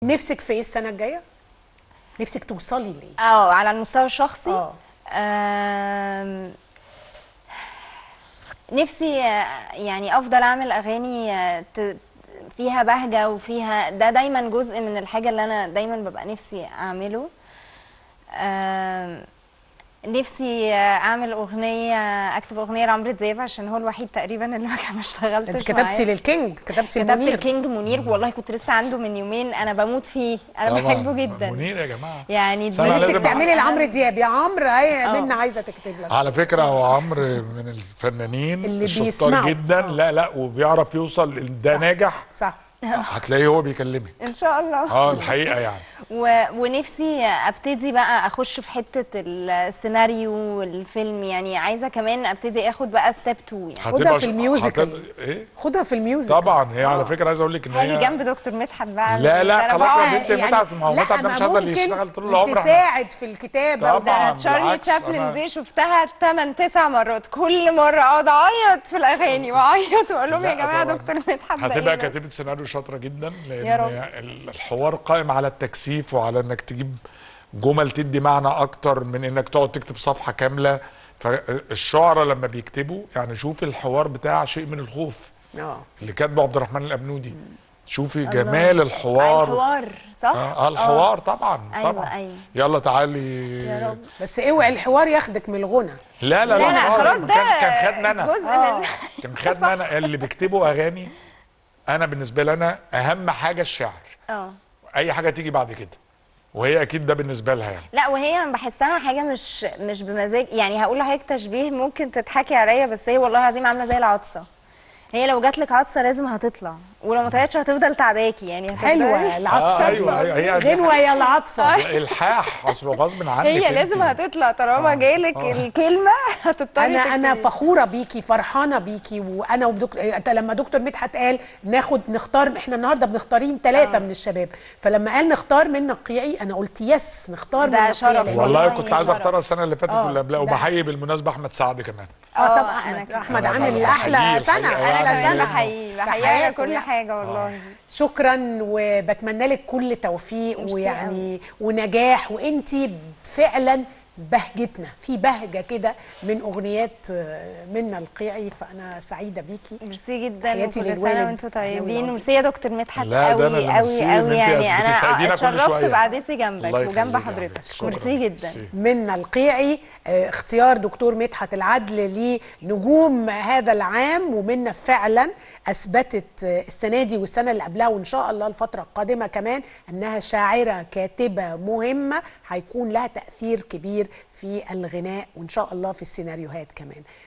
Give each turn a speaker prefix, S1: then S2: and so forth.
S1: نفسك في ايه السنه الجايه نفسك توصلي ليه
S2: اه على المستوى الشخصي
S1: اه
S2: آم، نفسي آه، يعني افضل اعمل اغاني آه، ت- فيها بهجه وفيها ده دايما جزء من الحاجه اللي انا دايما ببقى نفسي اعمله آم، نفسي آه، اعمل اغنيه اكتب اغنيه لعمرو دياب عشان هو الوحيد تقريبا اللي ما ما اشتغلتش
S1: انت كتبتي
S2: معاه.
S1: للكينج كتبتي
S2: كتبت
S1: لمنير
S2: الكينج منير والله كنت لسه عنده من يومين انا بموت فيه انا
S3: طبعاً.
S2: بحبه جدا
S3: منير يا جماعه
S2: يعني
S3: سنة
S2: دي-
S1: نفسك
S3: لازم
S1: تعملي لعمرو دياب يا عمرو هي
S2: اه.
S1: منا عايزه تكتب لك
S3: على فكره هو عمرو من الفنانين
S1: اللي
S3: الشطار
S1: بيسمعوا.
S3: جدا
S1: آه.
S3: لا لا وبيعرف يوصل ده ناجح
S1: صح
S3: هتلاقيه هو بيكلمك
S2: ان شاء الله
S3: اه الحقيقه يعني
S2: و... ونفسي ابتدي بقى اخش في حته السيناريو والفيلم يعني عايزه كمان ابتدي اخد بقى ستيب 2 يعني
S1: خدها في
S3: ش-
S1: الميوزيكال.
S3: هتبقى- ايه
S1: خدها في الميوزك
S3: طبعا هي على فكره عايز اقول لك ان
S2: هاجي
S3: هي
S2: جنب دكتور مدحت بقى
S3: لا، لا،
S2: ده أنا
S3: خلاص
S2: بقى-
S3: يا بنتي. مدحت- ما هو
S1: لا،
S3: مدحت ده مش
S1: ما
S3: هيفضل
S1: ممكن
S3: يشتغل طول العمر. إحنا-
S1: تساعد في الكتابه
S3: طبعاً.
S2: ده انا تشارلي
S3: بالعكس،
S2: تشابلن
S3: أنا-
S2: دي شفتها 8 9 مرات كل مره اقعد اعيط في الاغاني واعيط واقول لهم يا
S3: لا،
S2: جماعه
S3: طبعاً.
S2: دكتور مدحت ده
S3: هتبقى
S2: إيه بس؟
S3: كاتبه سيناريو شاطره جدا لان
S2: يا رب.
S3: ال- الحوار قائم على التكثيف وعلى انك تجيب جمل تدي معنى اكتر من انك تقعد تكتب صفحه كامله فالشعراء لما بيكتبوا يعني شوف الحوار بتاع شيء من الخوف
S1: اه
S3: اللي كاتبه عبد الرحمن الابنودي شوفي جمال الحوار
S2: الحوار صح؟
S3: اه آه، الحوار طبعا
S2: أيوة،
S3: طبعا
S2: أيوة.
S3: يلا تعالي
S2: يا رب
S1: بس اوعي الحوار ياخدك من الغنى
S3: لا لا
S2: لا لا
S3: الحوار
S2: خلاص
S3: ما
S2: ده
S3: كانش كان خدنا انا
S2: جزء
S1: آه.
S2: من
S3: كان خدنا انا اللي بيكتبوا اغاني انا بالنسبه لي انا اهم حاجه الشعر
S2: اه
S3: اي حاجه تيجي بعد كده وهي اكيد ده بالنسبه لها يعني
S2: لا وهي أنا بحسها حاجه مش مش بمزاج يعني هقول لحضرتك تشبيه ممكن تضحكي عليا بس هي والله العظيم عامله زي العطسه هي لو جات لك عطسه لازم هتطلع ولو ما طلعتش هتفضل تعباكي يعني هتفضلي-
S1: حلوه العطسه
S3: آه ايوه هي هي
S1: غنوه يا العطسه
S3: الحاح اصله غصب عنك
S2: هي
S3: انت.
S2: لازم هتطلع طالما جالك الكلمه هتضطري
S1: انا انا
S2: تكتبي.
S1: فخوره بيكي فرحانه بيكي وانا ودكتور انت لما دكتور مدحت قال ناخد نختار احنا النهارده بنختارين ثلاثه من الشباب فلما قال نختار من نقيعي انا قلت يس نختار
S2: ده
S1: من
S2: شرف
S1: نقيعي
S3: والله
S2: والله
S3: كنت عايز
S2: شرف.
S3: اختارها السنه اللي فاتت
S1: آه،
S3: واللي قبلها
S1: ده-
S3: وبحيي بالمناسبه احمد سعد كمان
S1: اه
S2: آه،
S1: طبعا
S2: أنا
S1: احمد
S2: كمان.
S1: احمد
S3: أنا
S1: عامل
S3: بحييه
S1: احلى
S3: الحقيقة
S1: سنه
S3: يعني.
S1: احلى
S2: انا
S1: سنه
S2: بحيي
S1: في
S2: بحيي على
S1: حياته
S2: كل
S1: يعني.
S2: حاجه والله
S1: شكرا وبتمنى لك كل توفيق
S2: ميرسي
S1: ويعني ونجاح وانتي فعلا بهجتنا في بهجه كده من اغنيات آه، منا القيعي فانا سعيده بيكي
S2: ميرسي جدا
S1: تحياتي
S2: وكل
S1: للوالد.
S2: سنه وانتم
S1: العلوي
S2: طيبين
S1: العظيم.
S2: وميرسي يا دكتور مدحت
S3: لا، ده أنا
S2: قوي
S3: اللي
S2: قوي
S3: ميرسي، إن
S2: قوي
S3: أنت
S2: يعني
S3: بتساعدينا
S2: انا
S3: كل
S2: اتشرفت
S3: شوية.
S2: بقعدتي
S3: الله
S2: جنبك
S3: يخليك
S2: وجنب
S3: يا
S2: حضرتك
S3: حبيبتي. شكراً.
S2: ميرسي جدا
S3: ميرسي.
S1: منا القيعي آه، اختيار دكتور مدحت العدل لنجوم هذا العام ومنا فعلا اثبتت آه، السنه دي والسنه اللي قبلها وان شاء الله الفتره القادمه كمان انها شاعره كاتبه مهمه هيكون لها تاثير كبير في الغناء وان شاء الله في السيناريوهات كمان